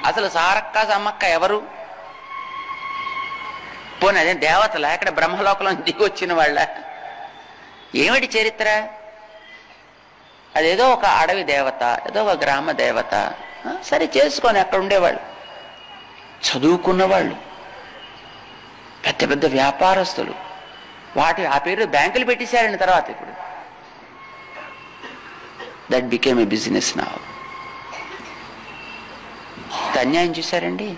అసలు సారక్క సమ్మక్క ఎవరు పోనీ అదే దేవతల ఇక్కడ బ్రహ్మలోకంలో దిగి వచ్చిన వాళ్ళ ఏమిటి చరిత్ర అదేదో ఒక అడవి దేవత ఏదో ఒక గ్రామ దేవత ఆ, సరే చేసుకొని అక్కడ ఉండేవాళ్ళు చదువుకున్న వాళ్ళు పెద్ద పెద్ద వ్యాపారస్తులు వాటి ఆ పేరు బ్యాంకులు పెట్టేశారండి తర్వాత ఇప్పుడు దట్ బికేమ్ ఏ బిజినెస్ నా అన్యాయం చూశారండి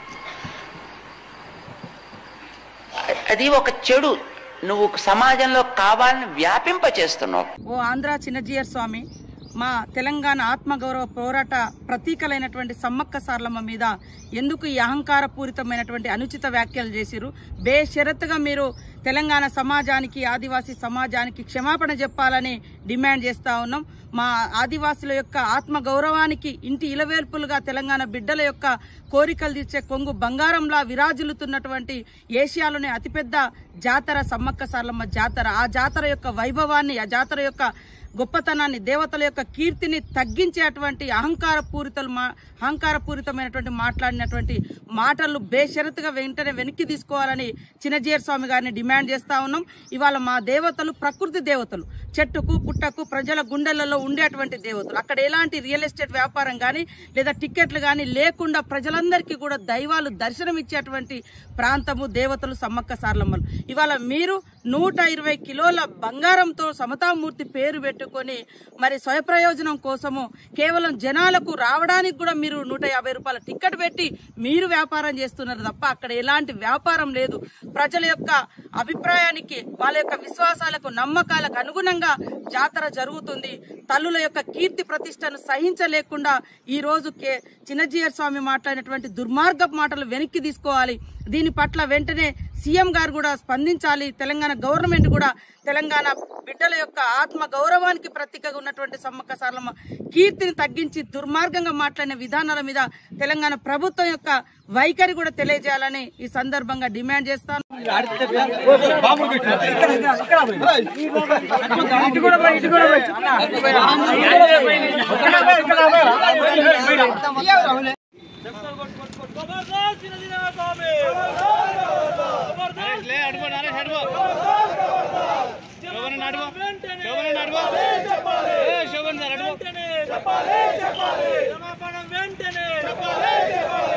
అది ఒక చెడు నువ్వు సమాజంలో కావాలని వ్యాపింప చేస్తున్నావు ఓ ఆంధ్ర చిన్నజీయర్ స్వామి మా తెలంగాణ ఆత్మగౌరవ పోరాట ప్రతీకలైనటువంటి సమ్మక్క సార్లమ్మ మీద ఎందుకు ఈ అహంకార పూరితమైనటువంటి అనుచిత వ్యాఖ్యలు చేసిరు బేషరతుగా మీరు తెలంగాణ సమాజానికి ఆదివాసీ సమాజానికి క్షమాపణ చెప్పాలని డిమాండ్ చేస్తా ఉన్నాం మా ఆదివాసుల యొక్క ఆత్మ గౌరవానికి ఇంటి ఇలవేల్పులుగా తెలంగాణ బిడ్డల యొక్క కోరికలు తీర్చే కొంగు బంగారంలా విరాజిల్లుతున్నటువంటి ఏషియాలోనే అతిపెద్ద జాతర సమ్మక్క సార్లమ్మ జాతర ఆ జాతర యొక్క వైభవాన్ని ఆ జాతర యొక్క గొప్పతనాన్ని దేవతల యొక్క కీర్తిని తగ్గించేటువంటి అహంకార పూరితలు మా అహంకార పూరితమైనటువంటి మాట్లాడినటువంటి మాటలు బేషరతుగా వెంటనే వెనక్కి తీసుకోవాలని చిన్నజీయర్ స్వామి గారిని డిమాండ్ చేస్తా ఉన్నాం ఇవాళ మా దేవతలు ప్రకృతి దేవతలు చెట్టుకు పుట్టకు ప్రజల గుండెలలో ఉండేటువంటి దేవతలు అక్కడ ఎలాంటి రియల్ ఎస్టేట్ వ్యాపారం కానీ లేదా టికెట్లు కానీ లేకుండా ప్రజలందరికీ కూడా దైవాలు దర్శనం ఇచ్చేటువంటి ప్రాంతము దేవతలు సమ్మక్క సార్లమ్మలు ఇవాళ మీరు నూట ఇరవై కిలోల బంగారంతో సమతామూర్తి పేరు పెట్టుకొని మరి స్వయప్రయోజనం కోసము కేవలం జనాలకు రావడానికి కూడా మీరు నూట యాభై రూపాయల టికెట్ పెట్టి మీరు వ్యాపారం చేస్తున్నారు తప్ప అక్కడ ఎలాంటి వ్యాపారం లేదు ప్రజల యొక్క అభిప్రాయానికి వాళ్ళ యొక్క విశ్వాసాలకు నమ్మకాలకు అనుగుణంగా జాతర జరుగుతుంది తల్లుల యొక్క కీర్తి ప్రతిష్టను సహించలేకుండా ఈ రోజు కే చిన్నజీయర్ స్వామి మాట్లాడినటువంటి దుర్మార్గపు మాటలు వెనక్కి తీసుకోవాలి దీని పట్ల వెంటనే సీఎం గారు కూడా స్పందించాలి తెలంగాణ గవర్నమెంట్ కూడా తెలంగాణ బిడ్డల యొక్క ఆత్మ గౌరవానికి ప్రతీకగా ఉన్నటువంటి సమ్మక్క సార్లమ్మ కీర్తిని తగ్గించి దుర్మార్గంగా మాట్లాడిన విధానాల మీద తెలంగాణ ప్రభుత్వం యొక్క వైఖరి కూడా తెలియజేయాలని ఈ సందర్భంగా డిమాండ్ చేస్తాను వెంటనే